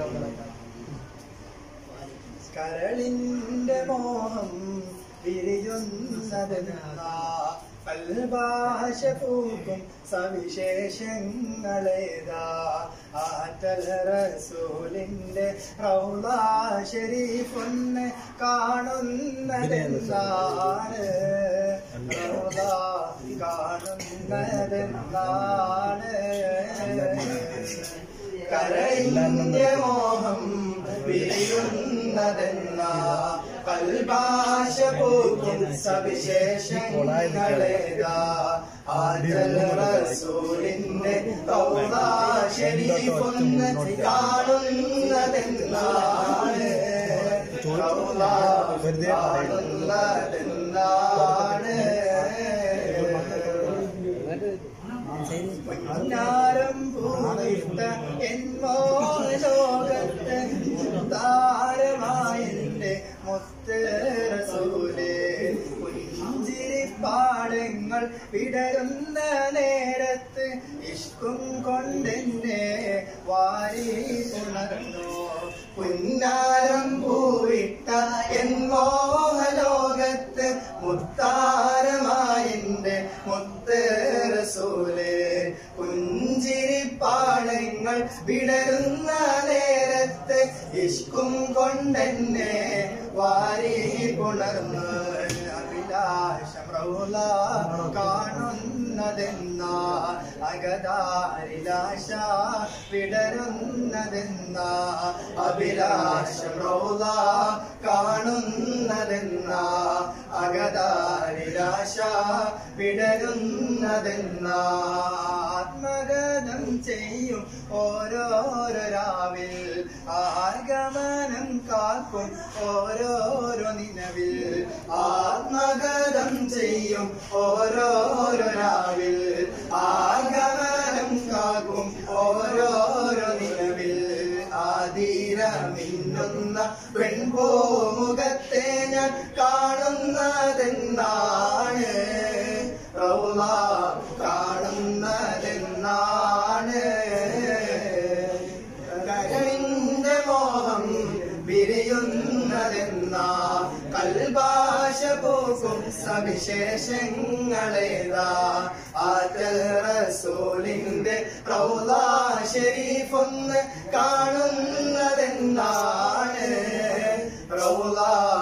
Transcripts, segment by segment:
കരളിന്റെ മോഹം വിരിയുന്നതെന്നാ കൽഭാഷ പൂക്കും സവിശേഷങ്ങളേതാ ആറ്റൽ റസൂലിന്റെ റൗളാ ഷരീഫൊന്ന് കാണുന്നതെന്താണ് റൗളാ കാണുന്നതെന്താണ് കരയിന്റെ മോഹം വിരിയുന്നതെന്നാ കൽഭാഷ പൂക്കും സവിശേഷങ്ങളേതാ ആറ്റൽ റസൂലിന്റെ റൗളാ ഷരീഫൊന്ന് കാണുന്നതെന്നാണ് റൗളാ കാണുന്നതെന്നാണ് പൊന്നാരം പൂവിട്ട എന്നോ ലോകത്ത് താരമായെന്റെ മുത്തരസൂലേ പുഞ്ചിരിപ്പാടങ്ങൾ വിടരുന്ന നേരത്ത് ഇഷ്കും കൊണ്ടെന്നെ വാരി പുണർന്നു പുന്നാരം പൂവിട്ട എന്നോഹലോകത്ത് മുത്താരമായെന്റെ മുത്തരസൂലേ പുഞ്ചിരിപ്പാടങ്ങൾ വിടരുന്ന നേരത്ത് ഇഷ്കും കൊണ്ടെന്നെ വാരി പുണർന്ന് അഭിലാഷം റൗല കാണുന്നതെന്നാ അകതാരിലാശ വിടരുന്നതെന്നാ അഭിലാഷം റൗല കാണുന്നതെന്നാ അകതാരിലാശ വിടരുന്നതെന്നാ ആത്മഗതം ചെയ്യും ഓരോരോ രാവിൽ ആഗമനം കാക്കും ഓരോരോ നിലവിൽ ആത്മഗതം ചെയ്യും ഓരോരോ രാവിൽ ആഗമനം കാക്കും ഓരോരോ നിലവിൽ ആതിരമിന്നുന്ന പെൺപോമുഖത്തെ ഞാൻ കാണുന്നതെന്നാണ് റൗള കാണുന്നതെന്നാണ് കരളിന്റെ മോഹം വിരിയുന്നതെന്നാ കൽഭാഷ പോക്കും സവിശേഷങ്ങളേതാ ആറ്റൽ റസൂലിന്റെ റൗള ഷരീഫൊന്ന് കാണുന്നതെന്നാണ് റൗള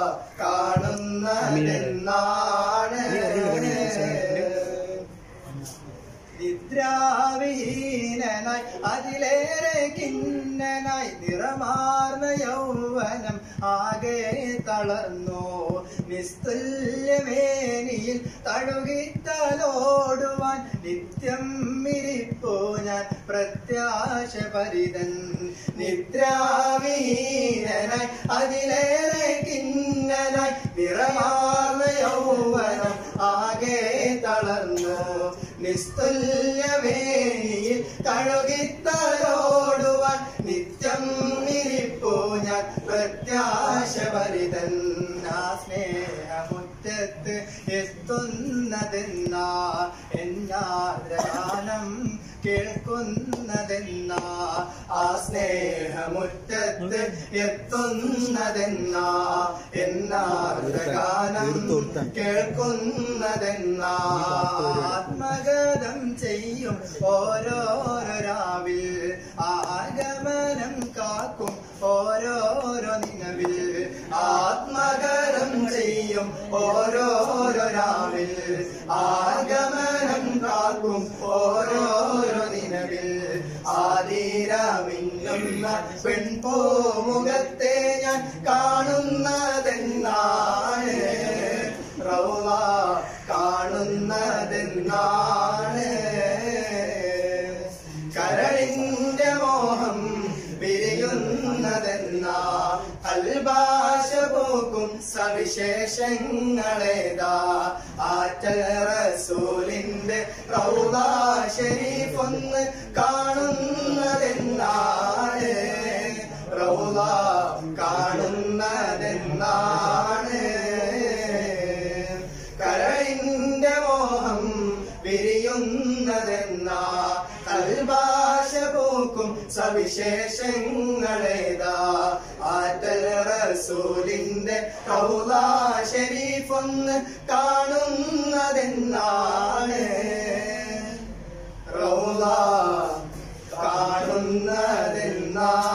കാണുന്നതെന്നാണ് നിദ്രാവിഹീനനായി അതിലേറെ കിന്നനായി നിറമാർന്ന യൗവനം ആകെ തളർന്നു നിസ്തുല്യമേനിയിൽ തഴുകിത്തലോടുവാൻ നിത്യം മിരിപ്പോ ഞാൻ പ്രത്യാശ പരിതൻ നിദ്രാവിഹീനനായി അതിലേറെ കിന്നനായി നിറമാർന്ന യൗവനം ആകെ തളർന്നു നിസ്തുല്യമേനിയിൽ തഴുകിത്തലോടുവാൻ നിത്യം ഇരിപ്പോ ഞാൻ പ്രത്യാശ പരിതൻ ആ സ്നേഹമുറ്റത്ത് എത്തുന്നതെന്നാ എന്നാദ്രഗാനം കേൾക്കുന്നതെന്നാ ആ സ്നേഹമുറ്റത്ത് എത്തുന്നതെന്നാ എന്നാദ്രഗാനം കേൾക്കുന്നതെന്നാ ആത്മഗതം ചെയ്യും ഓരോരോ രാവിൽ ആഗമനം കാക്കും ഓരോരോ നിലവിൽ ആത്മഗതം ചെയ്യും ഓരോരോ രാവിൽ ആഗമനം കാക്കും ഓരോരോ നിലവിൽ ആതിരമിന്നുന്ന പെൺപോമുഖത്തെ ഞാൻ കാണുന്നതെന്നാണ് റൗള കാണുന്നതെന്നാണ് കരളിന്റെ മോഹം വിരിയുന്നതെന്നാ അൽഭാഷ പോക്കും സവിശേഷങ്ങളേതാ ആറ്റൽ റസൂലിന്റെ റൗള ഷരീഫൊന്ന് കാണുന്നതെന്നാണ് റൗള കാണുന്നതെന്നാണ് കരളിന്റെ മോഹം വിരിയുന്നതെന്നാ കൽഭാഷ പോക്കും സവി വിശേഷങ്ങളേതാ ആറ്റൽ റസൂലിന്റെ റൗള ഷരീഫ് ഒന്ന് കാണുന്നതെന്നാണ് റൗള കാണുന്നതെന്നാണ്